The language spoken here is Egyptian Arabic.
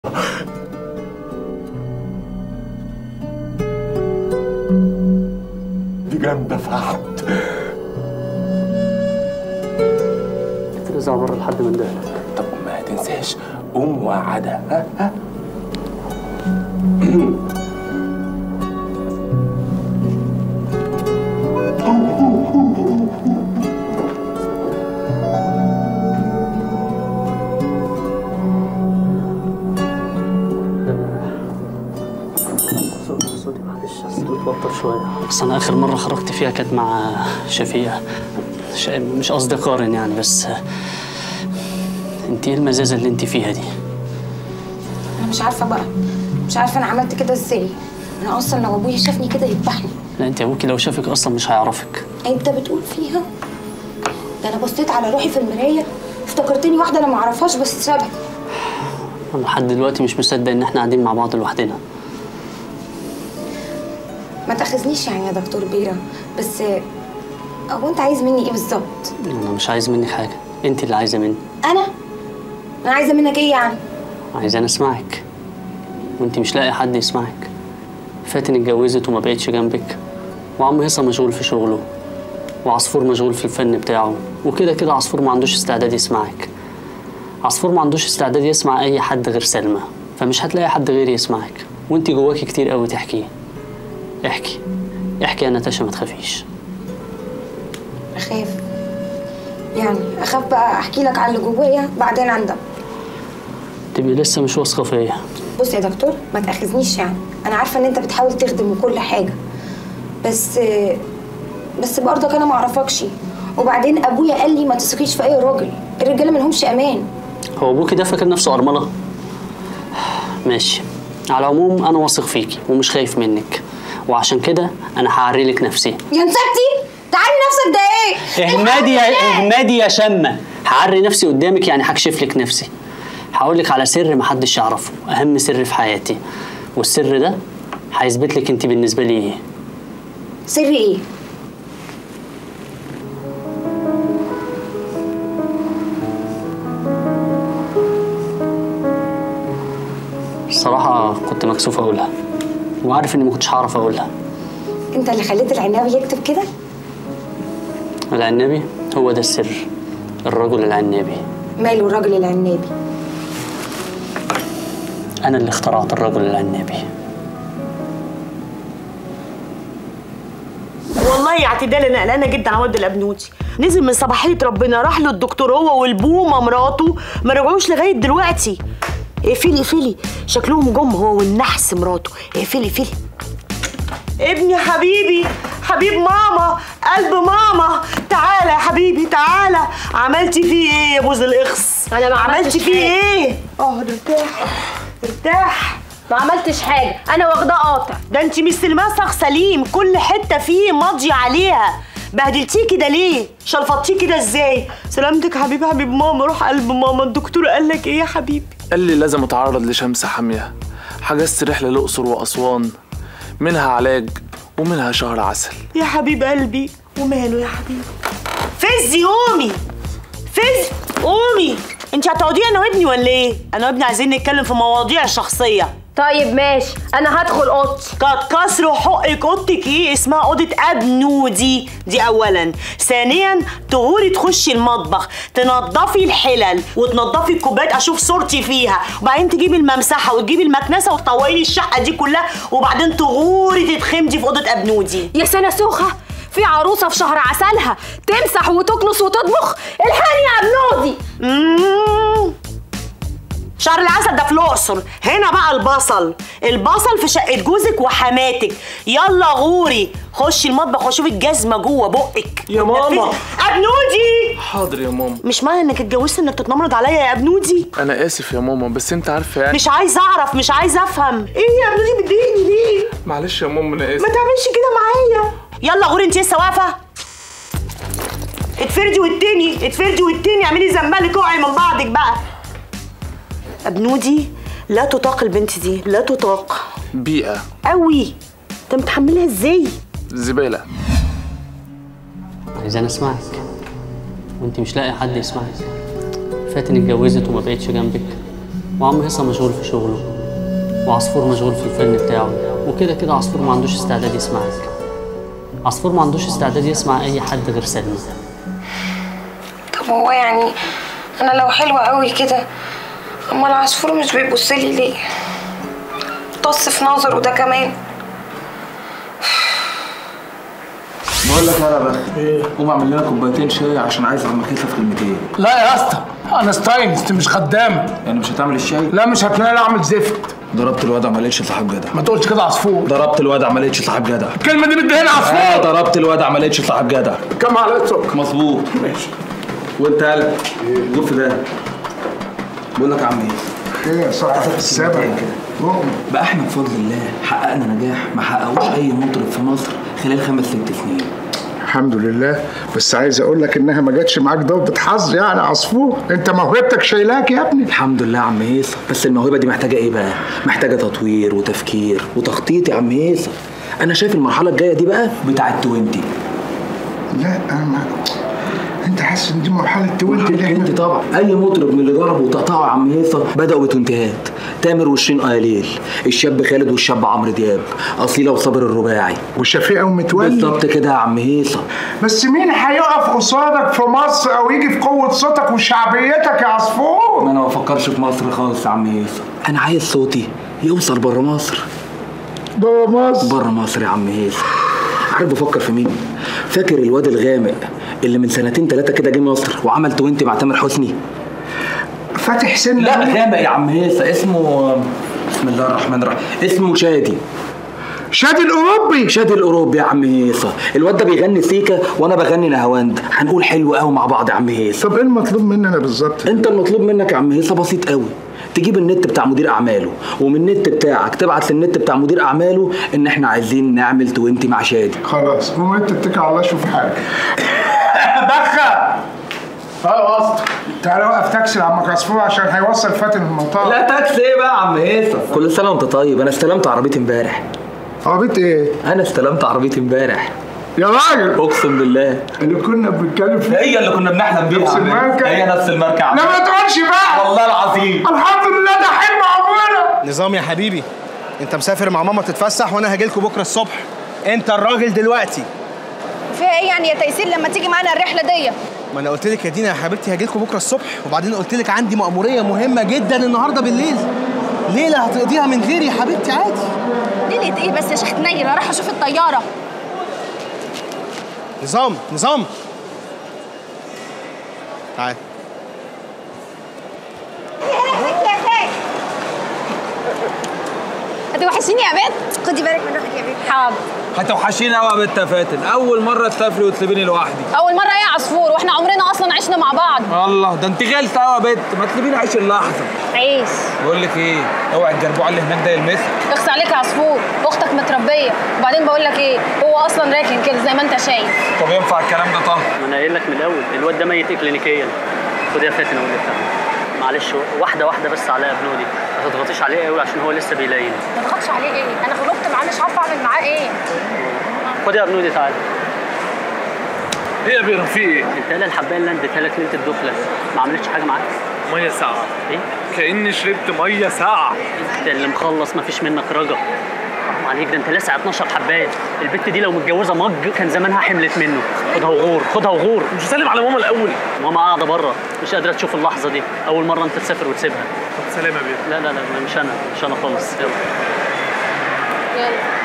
دي جامده فحت ترزع بره لحد ما ندهلك طب ما تنساش قوم وقعدها ها ها صوتي صوتي معلش اصل متوتر شويه بس انا اخر مره خرجت فيها كانت مع شفيقه ش- مش قصدي اقارن يعني بس انت ايه المزازه اللي انت فيها دي انا مش عارفه بقى مش عارفه انا عملت كده ازاي انا اصلا لو ابويا شافني كده يذبحني لا انت ابوكي لو شافك اصلا مش هيعرفك انت بتقول فيها ده انا بصيت على روحي في المرايه افتكرتني واحده انا ما اعرفهاش بس شبهي انا لحد دلوقتي مش مصدق ان احنا قاعدين مع بعض لوحدنا ما تاخذنيش يعني يا دكتور بيرا بس هو انت عايز مني ايه بالظبط انا مش عايز منك حاجه انت اللي عايزه مني انا انا عايزه منك ايه يعني عايز انا اسمعك وانت مش لاقي حد يسمعك فاتن اتجوزت وما بقتش جنبك وعم هيصة مشغول في شغله وعصفور مشغول في الفن بتاعه وكده كده عصفور ما عندوش استعداد يسمعك عصفور ما عندوش استعداد يسمع اي حد غير سلمى فمش هتلاقي حد غيري يسمعك وانت جواكي كتير قوي تحكيه احكي احكي يا نتاشا ما تخافيش اخاف يعني اخاف بقى احكي لك على اللي جوايا بعدين اندم تبقي لسه مش واثقه فيا بص يا دكتور ما تاخذنيش يعني انا عارفه ان انت بتحاول تخدم وكل حاجه بس بس برضك انا ما اعرفكش وبعدين ابويا قال لي ما تثقيش في اي راجل الرجاله ما لهمش امان هو ابوكي ده فاكر نفسه ارمله ماشي على العموم انا واثق فيكي ومش خايف منك وعشان كده انا هعري لك نفسي يا نسبتي تعالي نفسك ده ايه اهمدي يا اهمدي يا شمه هعري نفسي قدامك يعني هكشف لك نفسي هقول لك على سر محدش يعرفه اهم سر في حياتي والسر ده هيثبت لك انت بالنسبه لي ايه سر ايه الصراحه كنت مكسوف اقولها وعارف اني ما كنتش هعرف اقولها انت اللي خليت العنابي يكتب كده العنابي هو ده السر الرجل العنابي ماله الراجل العنابي انا اللي اخترعت الرجل العنابي والله يا اعتدال انا قلقانه جدا على واد الابنوتي نزل من صباحيه ربنا راح له الدكتور هو والبومه مراته ما رجعوش لغايه دلوقتي اقفلي اقفلي شكلهم جم هو والنحس مراته اقفلي اقفلي ابني حبيبي حبيب ماما قلب ماما تعالى يا حبيبي تعالى عملتي فيه ايه يا بوز الاخس أنا ما عملتي عملتش فيه حاجة. ايه اه ارتاح ارتاح ما عملتش حاجه انا واخداه قاطع ده انت مش سلماسخ سليم كل حته فيه ماضيه عليها بهدلتيه كده ليه شلفطتيه كده ازاي سلامتك يا حبيبي حبيب ماما روح قلب ماما الدكتور قال لك ايه يا حبيبي قال لي لازم اتعرض لشمس حامية حجزت رحلة الأقصر وأسوان منها علاج ومنها شهر عسل يا حبيب قلبي وماله يا حبيبي فزي قومي فز قومي انت هتقعدي انا وابني ولا ايه انا وابني عايزين نتكلم في مواضيع شخصيه طيب ماشي انا هدخل اوضتي قد كسر حقك اوضتك ايه اسمها اوضه ابنودي دي اولا ثانيا تغوري تخشي المطبخ تنضفي الحلل وتنضفي الكوبايات اشوف صورتي فيها وبعدين تجيبي الممسحه وتجيبي المكنسه وتطوقي لي الشقه دي كلها وبعدين تغوري تتخمدي في اوضه ابنودي يا سنه سوخه في عروسه في شهر عسلها تمسح وتكنس وتطبخ الحقني يا ابنودي مم. شهر العسل ده في الاقصر هنا بقى البصل البصل في شقه جوزك وحماتك يلا غوري خشي المطبخ وشوفي الجزمه جوه بقك يا ماما. ابنودي حاضر يا ماما مش معنى انك اتجوزت انك تتنمرض عليا يا ابنودي أنا آسف يا ماما بس أنت عارفة يعني مش عايز اعرف مش عايز افهم ايه يا ابنودي بتضايقني ليه معلش يا ماما أنا آسف ما تعملش كده معايا يلا غوري انت لسه واقفه اتفردي والتاني اتفردي والتاني اعملي زنبلك اوعي من بعضك بقى ابنودي لا تطاق البنت دي لا تطاق بيئة قوي انت متحملها ازاي زبالة عايز انا اسمعك وانت مش لاقي حد يسمعك فاتن اتجوزت وما بقتش جنبك وعم هيثم مشغول في شغله وعصفور مشغول في الفيلم بتاعه وكده كده عصفور ما عندوش استعداد يسمعك عصفور ما عندوش استعداد يسمع اي حد غير سلمى طب هو يعني انا لو حلوه قوي كده امال العصفور مش بيبص لي ليه طص في نظره ده كمان بقول لك يا بخ قوم اعمل لنا كوبايتين شاي عشان عايز عم كيسه في كلمتين لا يا اسطى انا ستاينست مش خدامه يعني مش هتعمل الشاي لا مش هتلاقي اعمل زفت ضربت الواد ما لقيتش صاحب جدع ما تقولش كده عصفور ضربت الواد ما لقيتش صاحب جدع الكلمه دي بدي هنا آه عصفور ضربت الواد ما لقيتش صاحب جدع كم معلقه سكر مظبوط ماشي وانت قلب جوف في ده بقول لك يا عم ايه ايه يا صاحبي السبع كده بقى احنا بفضل الله حققنا نجاح ما حققوش اي مطرب في مصر خلال خمس ست سنين الحمد لله بس عايز اقول لك انها ما جاتش معاك ضربة حظ يعني عصفور انت موهبتك شايلاك يا ابني الحمد لله يا عم هيثم بس الموهبه دي محتاجه ايه بقى محتاجه تطوير وتفكير وتخطيط يا عم هيثم انا شايف المرحله الجايه دي بقى بتاعه توينتي لا انا ما انت حاسس ان دي مرحله توينت اللي احنا انت طبعا اي مطرب من اللي ضربوا وتقطعوا يا عم هيثم بداوا بتوينتيهات تامر وشيرين قليل الشاب خالد والشاب عمرو دياب اصيله وصابر الرباعي وشفيقه ومتولي بالظبط كده يا عم هيثم بس مين هيقف قصادك في مصر او يجي في قوه صوتك وشعبيتك يا عصفور ما انا ما بفكرش في مصر خالص يا عم هيثم انا عايز صوتي يوصل بره مصر بابا مصر بره مصر يا عم هيثم عارف بفكر في مين فاكر الواد الغامق اللي من سنتين ثلاثه كده جه مصر وعمل توينتي مع تامر حسني فاتح سن لا غامق يا عم هيثم اسمه بسم الله الرحمن الرحيم اسمه شادي شادي الاوروبي شادي الاوروبي يا عم هيثم الواد ده بيغني سيكا وانا بغني نهاوند هنقول حلو قوي مع بعض يا عم هيثم طب ايه المطلوب مني انا بالظبط انت المطلوب منك يا عم هيثم بسيط قوي تجيب النت بتاع مدير اعماله ومن النت بتاعك تبعت للنت بتاع مدير اعماله ان احنا عايزين نعمل توينتي مع شادي خلاص قوم انت اتكل على الله شوف حاجه بخه اه يا اسطى تعالى وقف تاكسي لعمك عصفور عشان هيوصل فاتن المطار لا تاكسي ايه بقى يا عم هيثم كل سنه وانت طيب انا استلمت عربيتي امبارح عربية ايه؟ انا استلمت عربيتي امبارح يا راجل اقسم بالله اللي كنا بنتكلم فيه هي اللي كنا بنحلم بيها نفس يا عم هيثم. الماركة؟ هي نفس الماركه يا عم لا ما تقولش بقى والله العظيم الحمد لله ده حلم عمرنا نظام يا حبيبي انت مسافر مع ماما تتفسح وانا هاجيلكوا بكره الصبح انت الراجل دلوقتي فيها ايه يعني يا تيسير لما تيجي معانا الرحله دي ما انا قلت لك يا دينا يا حبيبتي هاجيلكوا بكره الصبح وبعدين قلت لك عندي مأمورية مهمة جدا النهارده بالليل ليلة هتقضيها من غيري يا حبيبتي عادي ليله ايه بس يا شيخ نيل راح اشوف الطياره نظام نظام تعال هتوحشيني يا بنت خدي بالك من روحك يا بنت حاضر هتوحشيني قوي يا بنت يا فاتن اول مره تسافري وتسيبيني لوحدي اول مره ايه يا عصفور واحنا عمرنا اصلا عشنا مع بعض الله ده انت غلسه قوي يا بنت ما تسيبيني عيش اللحظه عيش بقول لك ايه اوعي الجربوع اللي هناك ده يلمسك اخس عليك يا عصفور اختك متربيه وبعدين بقول لك ايه هو اصلا راكن كده زي ما انت شايف طب ينفع الكلام ده طه ما انا قايل لك من الاول الواد ده ميت كلينيكيا خد يا فاتن اقول لك معلش واحده واحده بس على يا بنودي ما تضغطيش عليه قوي عشان هو لسه بيلاين ما تضغطش عليه ايه انا غلطت معاه مش عارفه اعمل معاه ايه خد يا بنودي تعالى ايه يا بيرم في ايه؟ انت قال الحبايه اللي اديتها لك ليله الدخله ما عملتش حاجه معاك ميه ساقعه ايه كاني شربت ميه ساقعه انت اللي مخلص ما فيش منك رجا حرام عليك ده انت لسه 12 حبايه البت دي لو متجوزه مج كان زمانها حملت منه خدها وغور خدها وغور مش هسلم على ماما الاول ماما قاعده بره مش قادره تشوف اللحظه دي اول مره انت تسافر وتسيبها طب سلام يا بيرم لا لا لا مش انا مش انا خالص يلا يلا